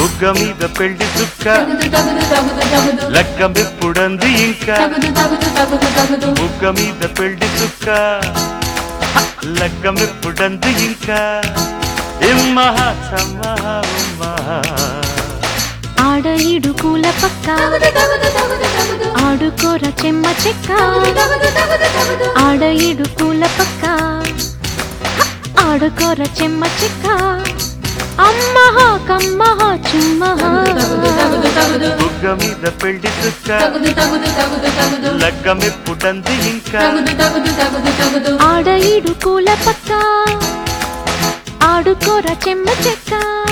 బుగ్గ మీద పెళ్లి చుక్క తగుదు తగుదు తగుదు తగుదు లగ్గమెప్పుడంది ఇంకా తగుదు తగుదు తగుదు తగుదు బుగ్గ మీద పెళ్లి చుక్క లగ్గమెప్పుడంది ఇంకా ఇమ్మహ సమ్మహ ఉమ్మహ ఆడ ఇడుకుల పక్క తగుదు తగుదు తగుదు తగుదు ఆడుకోర చెమ్మ చెక్క తగుదు తగుదు తగుదు ఆడ ఇడుకుల పక్క ఆడుకోర చెమ్మ చెక్క అమ్మహ కమ్మహ చుమ్మహ తగుదు తగుదు తగుదు బుగ్గ మీద పెళ్లి చుక్క తగుదు తగుదు తగుదు తగుదు లగ్గమెప్పుడంది ఇంకా తగుదు తగుదు తగుదు తగుదు ఆడ ఇడుకుల పక్క ఆడుకోర చెమ్మ చెక్క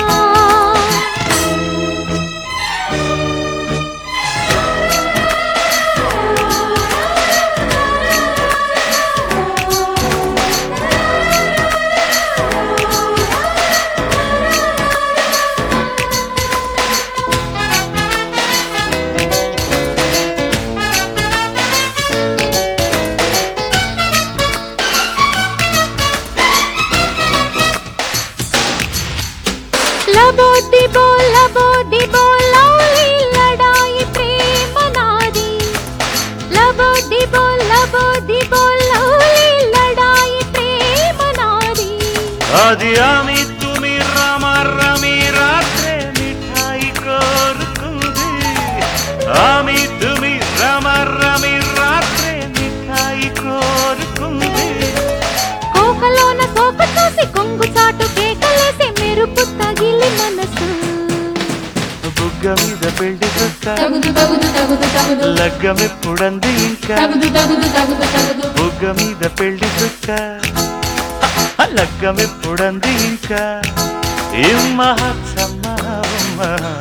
లబో దిబో లబో దిబో లౌలి లడాయి ప్రేమ నాది లబో దిబో లబో దిబో లౌలి లడాయి ప్రేమ నాది అది ఆమె తుమి రమ రమి రాత్రే మిఠాయి కోరుకుంది ఆమె తుమి రమ రమి రాత్రే మిఠాయి కోరుకుంది కోకలోన సోక చూసి కొంగు చాటు కేకలేసి మెరుపు తగిలి మనసు బుగ్గ మీద పెళ్లి చుక్క తగుదు తగుదు తగుదు తగుదు లగ్గమెప్పుడంది ఇంకా తగుదు తగుదు తగుదు తగుదు బుగ్గ మీద పెళ్లి చుక్క లగ్గమెప్పుడంది ఇంకా ఇమ్మహ సమ్మహ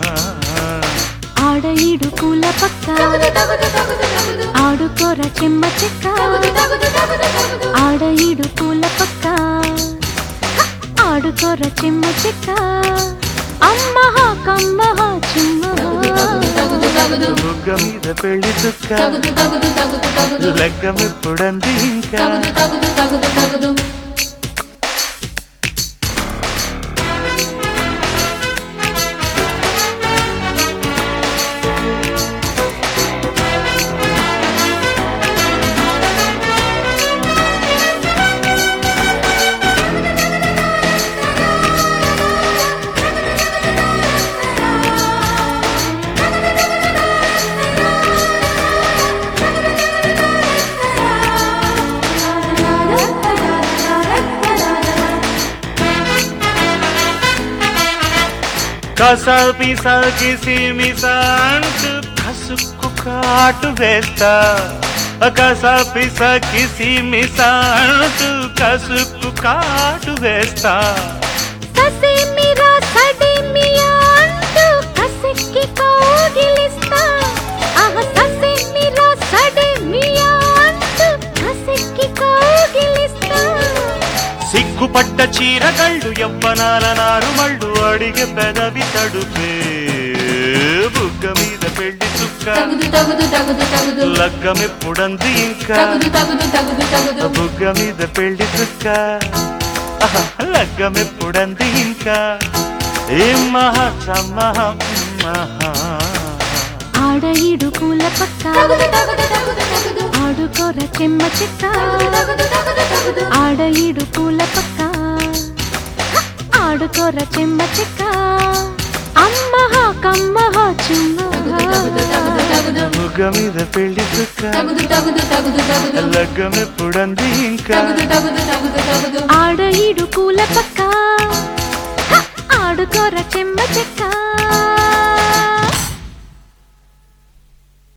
ఆడ ఇడుకుల పక్క తగుదు తగుదు తగుదు తగుదు ఆడుకోర చెమ్మ చెక్క తగుదు తగుదు తగుదు తగుదు ఆడ ఇడుకుల పక్క ఆడుకోర చెమ్మ చెక్క అమ్మహ కమ్మహ తగుదు తగుదు చుమ్మహ తగుదు తగుదు బుగ్గ మీద పెళ్లి చుక్క తగుదు తగుదు తగుదు తగుదు లగ్గమెప్పుడంది ఇంకా తగుదు తగుదు తగుదు తగుదు కసాపి సాగిసి మిసాంటు కసుక్కు కాటు వేస్తా కసాపి సాగిసి మిసాంటు కసుక్కు కాటు వేస్తా ససి మిరా సడి మియా అంటూ కసిక్కి కౌగిలిస్తా ఆహ ససి మిరా సడి మియా అంటూ కసిక్కి కౌగిలిస్తా సిగ్గుపడ్డ చీరగళ్ళు యవ్వనాల నారుమళ్ళు అడిగే పెదవి తడుపే బుగ్గ మీద పెళ్లి చుక్క తగుదు తగుదు తగుదు తగుదు లగ్గమెప్పుడంది ఇంకా తగుదు తగుదు తగుదు తగుదు బుగ్గ మీద పెళ్లి చుక్క ఆహా, లగ్గమెప్పుడంది ఇంకా ఏం మహా సమ్మహ మహా ఆడ ఇడుకుల పక్క తగుదు తగుదు తగుదు తగుదు ఆడుకోర చెమ్మ చెక్క తగుదు తగుదు తగుదు ఆడ ఇడుకుల పక్క ఆడుకోర చెమ్మ చెక్క అమ్మహ కమ్మహ చుమ్మహ తగుదు తగుదు తగుదు బుగ్గ మీద పెళ్లి చుక్క తగుదు తగుదు తగుదు తగుదు లగ్గమెప్పుడంది ఇంకా తగుదు తగుదు తగుదు తగుదు ఆడ ఇడుకుల పక్క ఆడుకోర చెమ్మ చెక్క